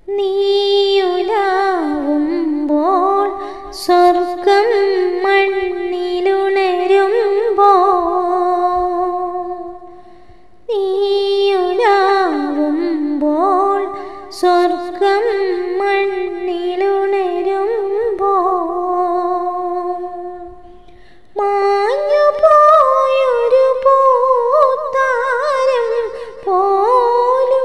നീയുലാവുമ്പോൾ സ്വർഗം മണ്ണിലുണരുമ്പോൾ നീയുലാവുമ്പോൾ സ്വർഗം മണ്ണിലുണരുമ്പോൾ മാഞ്ഞുപോയൊരു പൂത്താരം പോലും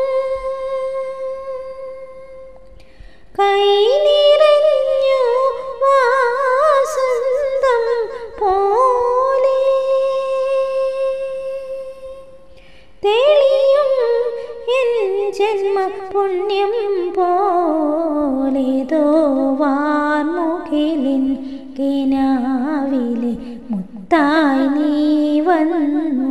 കൈ നിറഞ്ഞു വാസന്തം പോലെ തെളിയും എൻ ജന്മ പുണ്യം പോലേതോ വാർമുകിലിൻ കിനാവിലെ മുത്തായി നീ വന്നു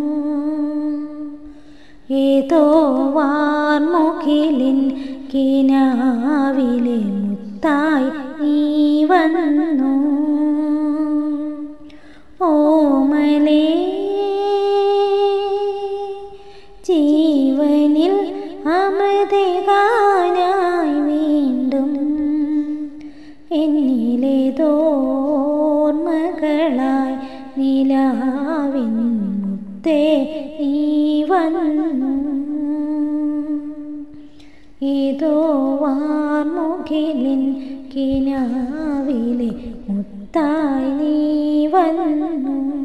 ഏതോ വാർമുകിലിൻ കിനാവിലെ മുത്തായി നീ വന്നു ഓമലേ ജീവനിൽ അമൃതകാനായി വീണ്ടും എന്നിലേതോർമകളായി നിലാവിൻ മുത്തേ നീ വന്നു ഏതോ വാർമുകിലിൻ കിനാവിലെ മുത്തായി നീ വന്നു